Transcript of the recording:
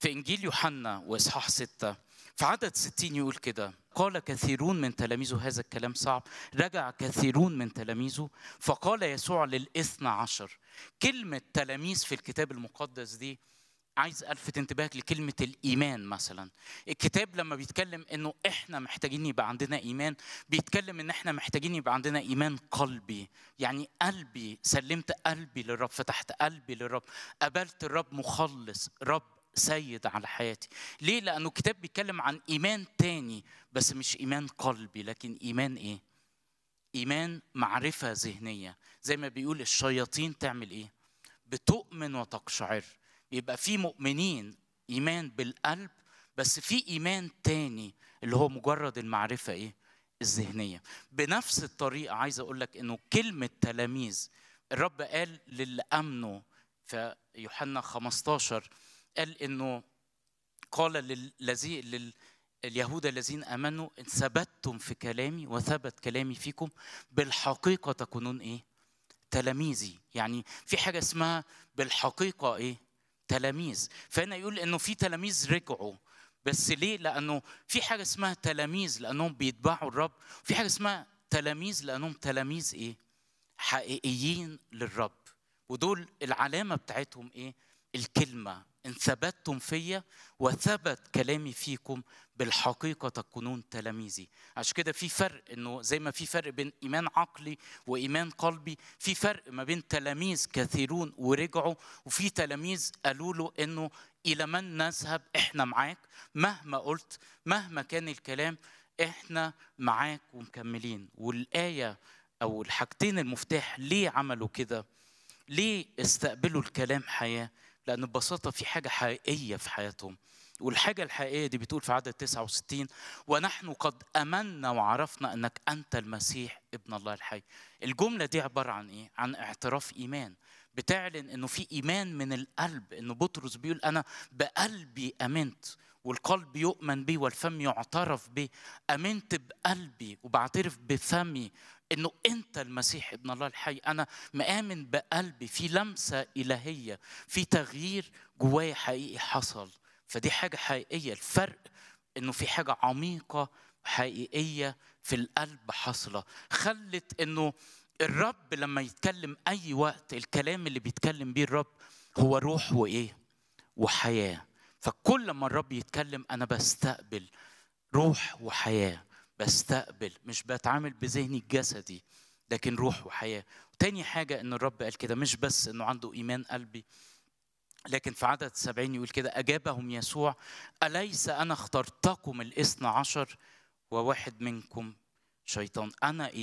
في إنجيل يوحنا وإصحاح ستة في عدد ستين يقول كده قال كثيرون من تلاميذه هذا الكلام صعب رجع كثيرون من تلاميذه فقال يسوع للإثنى عشر كلمة تلاميذ في الكتاب المقدس دي عايز الفت انتباهك لكلمه الايمان مثلا الكتاب لما بيتكلم انه احنا محتاجين يبقى عندنا ايمان بيتكلم ان احنا محتاجين يبقى عندنا ايمان قلبي يعني قلبي سلمت قلبي للرب فتحت قلبي للرب قبلت الرب مخلص رب سيد على حياتي ليه لانه الكتاب بيتكلم عن ايمان تاني بس مش ايمان قلبي لكن ايمان ايه ايمان معرفه ذهنيه زي ما بيقول الشياطين تعمل ايه بتؤمن وتقشعر يبقى في مؤمنين ايمان بالقلب بس في ايمان تاني اللي هو مجرد المعرفه ايه الذهنيه بنفس الطريقه عايز اقول لك انه كلمه تلاميذ الرب قال للي امنوا في يوحنا 15 قال انه قال للذي لل اليهود الذين امنوا ان ثبتتم في كلامي وثبت كلامي فيكم بالحقيقه تكونون ايه تلاميذي يعني في حاجه اسمها بالحقيقه ايه تلاميذ فهنا يقول انه في تلاميذ رجعوا بس ليه لانه في حاجه اسمها تلاميذ لانهم بيتبعوا الرب في حاجه اسمها تلاميذ لانهم تلاميذ ايه حقيقيين للرب ودول العلامه بتاعتهم ايه الكلمه ان ثبتتم فيا وثبت كلامي فيكم بالحقيقه تكونون تلاميذي عشان كده في فرق انه زي ما في فرق بين ايمان عقلي وايمان قلبي في فرق ما بين تلاميذ كثيرون ورجعوا وفي تلاميذ قالوا له انه الى من نذهب احنا معاك مهما قلت مهما كان الكلام احنا معاك ومكملين والايه او الحاجتين المفتاح ليه عملوا كده ليه استقبلوا الكلام حياه لأن ببساطة في حاجة حقيقية في حياتهم والحاجة الحقيقية دي بتقول في عدد 69 ونحن قد أمنا وعرفنا أنك أنت المسيح ابن الله الحي الجملة دي عبارة عن إيه؟ عن اعتراف إيمان بتعلن انه في ايمان من القلب انه بطرس بيقول انا بقلبي امنت والقلب يؤمن به والفم يعترف به امنت بقلبي وبعترف بفمي انه انت المسيح ابن الله الحي انا مآمن بقلبي في لمسه الهيه في تغيير جوايا حقيقي حصل فدي حاجه حقيقيه الفرق انه في حاجه عميقه حقيقيه في القلب حاصله خلت انه الرب لما يتكلم اي وقت الكلام اللي بيتكلم بيه الرب هو روح وايه وحياه فكل ما الرب يتكلم انا بستقبل روح وحياه بستقبل مش بتعامل بذهني الجسدي لكن روح وحياه تاني حاجه ان الرب قال كده مش بس انه عنده ايمان قلبي لكن في عدد سبعين يقول كده أجابهم يسوع أليس أنا اخترتكم الاثنى عشر وواحد منكم شيطان أنا إيه